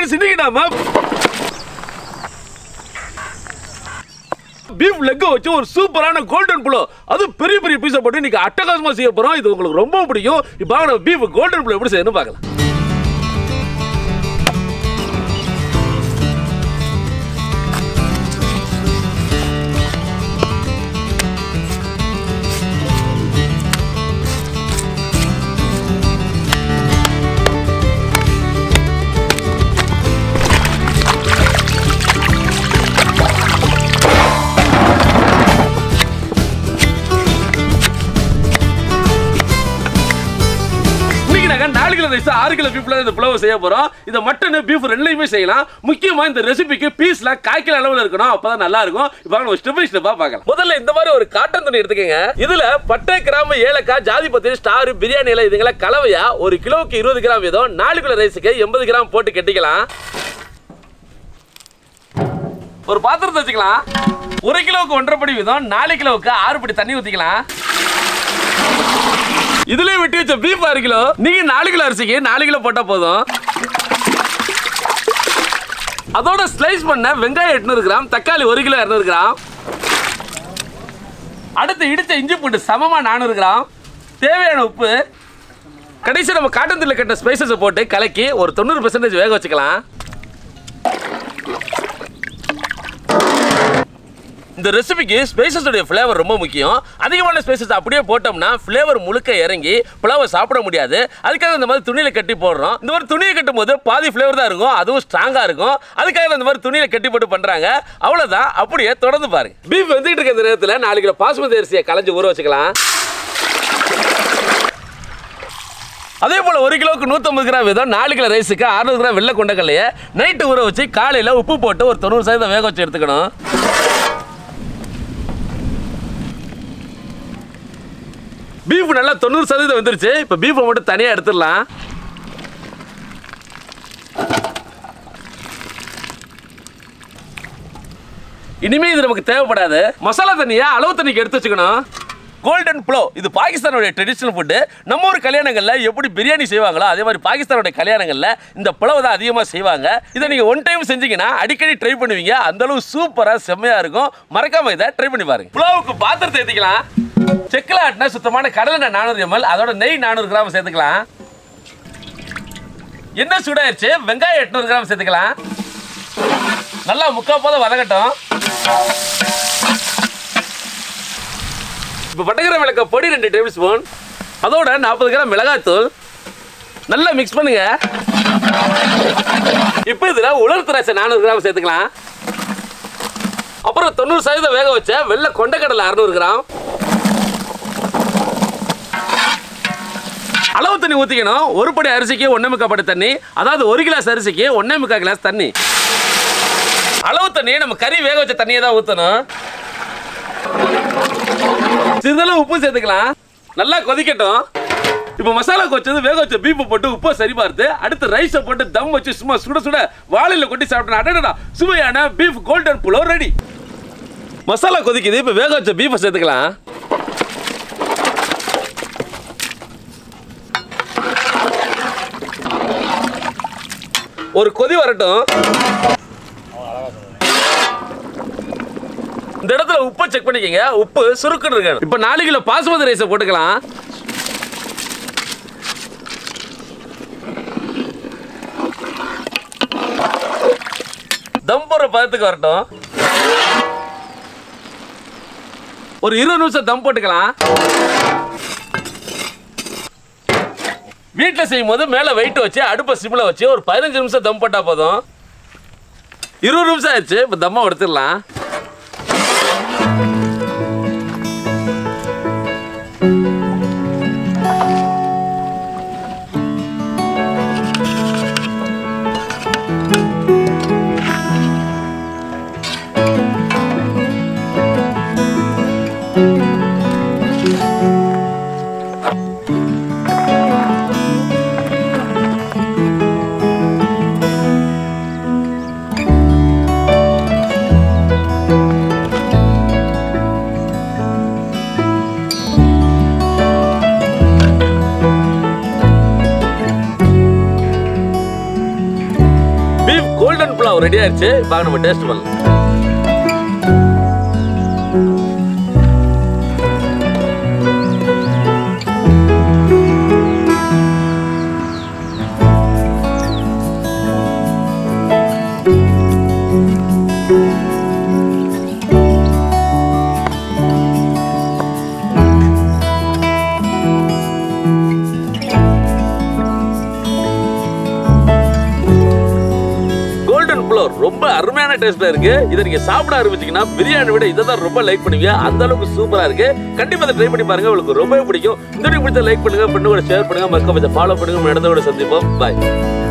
guys இன்னைக்கு நாம beef leg வச்சு ஒரு சூப்பரான கோல்டன் புலோ அது பெரிய பெரிய பீஸை போட்டு இன்னைக்கு அட்டகாசமா செய்ய போறோம் இது உங்களுக்கு ரொம்ப பிடிக்கும் இப்போ நம்ம பீஃப் கோல்டன் புலோ எப்படி செய்யணும் பார்க்கலாம் இன்னைக்கு நாங்க நாலு கிலோ ரைஸ் ஆறு கிலோ பீஃப்ல இந்த புலவை செய்ய போறோம் இதை மட்டன் பீஃப் ரெண்டுலையுமே செய்யலாம் முக்கியமா இந்த ரெசிபிக்கு பீஸ்ல கால் கிலோ அளவுல இருக்கணும் அப்பதான் நல்லா இருக்கும் இப்போ நம்ம ஸ்டெப் பை ஸ்டெப்பா பார்க்கலாம் முதல்ல இந்த மாதிரி ஒரு காட்டன் துணி எடுத்துக்கங்க இதுல பட்டை கிராம்பு ஏலக்காய் ஜாதி பத்திரி ஸ்டார் பிரியாணி இலை இதுங்களை கலவையா ஒரு கிலோவுக்கு இருபது கிராம் வீதம் நாலு கிலோ ரைஸுக்கு எண்பது கிராம் போட்டு கட்டிக்கலாம் ஒரு பாத்திரத்தை வச்சுக்கலாம் ஒரு கிலோவுக்கு ஒன்றரை படி வீதம் நாலு கிலோவுக்கு ஆறு படி தண்ணி ஊத்திக்கலாம் இதுலயே வெட்டி வச்ச பீஃப் ஆறு கிலோ நீங்க நாலு கிலோ அரிசிக்கு நாலு கிலோ போட்டா போதும் அதோட ஸ்லைஸ் பண்ண வெங்காயம் எட்நூறு கிராம் தக்காளி ஒரு கிலோ இரநூறு கிராம் அடுத்து இடிச்ச இஞ்சி பூண்டு சமமா நானூறு கிராம் தேவையான உப்பு கடைசி நம்ம காட்டன் தில்ல கட்ட ஸ்பைசஸை போட்டு கலக்கி ஒரு தொண்ணூறு பெர்சன்டேஜ் வேக வச்சுக்கலாம் இந்த ரெசிபிக்கு ஸ்பைசஸோடைய ஃப்ளேவர் ரொம்ப முக்கியம் அதிகமான ஸ்பைசஸ் அப்படியே போட்டோம்னா ஃப்ளேவர் முழுக்க இறங்கி புலாவை சாப்பிட முடியாது அதுக்காக இந்த மாதிரி துணியில கட்டி போடுறோம் இந்த மாதிரி துணியை கட்டும் போது பாதி ஃப்ளேவர் தான் இருக்கும் அதுவும் ஸ்ட்ராங்கா இருக்கும் அதுக்காக இந்த மாதிரி துணியில கட்டி போட்டு பண்றாங்க அவ்வளவுதான் அப்படியே தொடர்ந்து பாருங்க பீஃப் வந்துட்டு இருக்க இந்த நேரத்தில் நாலு கிலோ பாசுமதி அரிசியை கலைஞ்சு ஊற வச்சுக்கலாம் அதே போல் ஒரு கிலோவுக்கு நூற்றம்பது கிராம் வீதம் நாலு கிலோ ரைஸுக்கு அறுநூறு கிராம் வெள்ளை கொண்டக்கல்லையே நைட்டு ஊற வச்சு காலையில் உப்பு போட்டு ஒரு தொண்ணூறு சதவீதம் வேக வச்சு எடுத்துக்கணும் பீஃப் நல்லா தொண்ணூறு சதவீதம் வந்துருச்சு இப்போ பீஃபை மட்டும் தனியாக எடுத்துடலாம் இனிமே இது நமக்கு தேவைப்படாது மசாலா தண்ணியை அளவு தண்ணிக்கு எடுத்து வச்சுக்கணும் கோல்டன் ப்ளோ இது பாகிஸ்தானுடைய ட்ரெடிஷனல் ஃபுட்டு நம்ம ஊர் கல்யாணங்களில் எப்படி பிரியாணி செய்வாங்களோ அதே மாதிரி பாகிஸ்தானுடைய கல்யாணங்களில் இந்த புலவை தான் அதிகமாக செய்வாங்க இதை நீங்கள் ஒன் டைம் செஞ்சீங்கன்னா அடிக்கடி ட்ரை பண்ணுவீங்க அந்த அளவு சூப்பராக செம்மையாக இருக்கும் மறக்காம இதை ட்ரை பண்ணி பாருங்க புலாவுக்கு பாத்திரத்தை ஏற்றிக்கலாம் செக்கில் ஆட்டின சுத்தமான கடலை நானூறு எம்எல் அதோட நெய் நானூறு கிராம் சேர்த்துக்கலாம் எண்ணெய் சூடாயிருச்சு வெங்காயம் எட்நூறு கிராம் சேர்த்துக்கலாம் நல்லா முக்கா போதும் வதங்கட்டும் இப்போ பட்டக்கிற மிளகா பொடி ரெண்டு டேபிள் ஸ்பூன் அதோட நாற்பது கிராம் மிளகாத்தூள் நல்லா மிக்ஸ் பண்ணுங்க இப்போ இதில் உலர் திராட்சை நானூறு கிராம் சேர்த்துக்கலாம் அப்புறம் தொண்ணூறு சதவீதம் வேக வச்ச வெள்ளை கொண்டக்கடலை அறுநூறு கிராம் அளவு தண்ணி ஊற்றிக்கணும் ஒரு படி அரிசிக்கு ஒன்றே முக்கால் படி தண்ணி அதாவது ஒரு கிளாஸ் அரிசிக்கு ஒன்றே முக்கால் கிளாஸ் தண்ணி அளவு தண்ணி நம்ம கறி வேக வச்ச தண்ணியை தான் ஊற்றணும் சிறிதளவு உப்பு சேர்த்துக்கலாம் நல்லா கொதிக்கட்டும் இப்போ மசாலா கொச்சது வேக வச்ச பீப்பை போட்டு உப்பை சரி பார்த்து அடுத்து ரைஸை போட்டு தம் வச்சு சும்மா சுட சுட வாழையில கொட்டி சாப்பிட்டா அடடா சுவையான beef golden pulao ready masala கொதிக்குது இப்போ வேக வச்ச பீஃபை சேர்த்துக்கலாம் ஒரு கொதி வரட்டும் இந்த இடத்துல உப்பை செக் பண்ணிக்கங்க உப்பு சுருக்குன்னு இருக்கு இப்போ நாலு கிலோ பாசுமதி ரைஸை போட்டுக்கலாம் தம் போடுற பதத்துக்கு வரட்டும் ஒரு இருபது நிமிஷம் தம் போட்டுக்கலாம் வீட்டில் செய்யும் போது மேலே வெயிட் வச்சு அடுப்பை சிம்மில் வச்சு ஒரு பதினஞ்சு நிமிஷம் தம் போட்டால் போதும் இருபது நிமிஷம் ஆயிடுச்சு இப்போ தம்மா எடுத்துடலாம் கோல்டன் புலாவ் ரெடி ஆயிடுச்சு வாங்க நம்ம டேஸ்ட் பண்ணலாம் கோல்டன் புலோர் ரொம்ப அருமையான டேஸ்ட்ல இருக்கு இதை நீங்க சாப்பிட ஆரம்பிச்சீங்கன்னா பிரியாணி விட இதை தான் ரொம்ப லைக் பண்ணுவீங்க அந்த அளவுக்கு சூப்பரா இருக்கு கண்டிப்பா அதை ட்ரை பண்ணி பாருங்க உங்களுக்கு ரொம்பவே பிடிக்கும் இந்த வீடியோ பிடிச்ச லைக் பண்ணுங்க பண்ணு கூட ஷேர் பண்ணுங்க மறக்காம ஃபாலோ பண்ணுங்க நம்ம இடத்த கூட சந்திப்போம் பாய்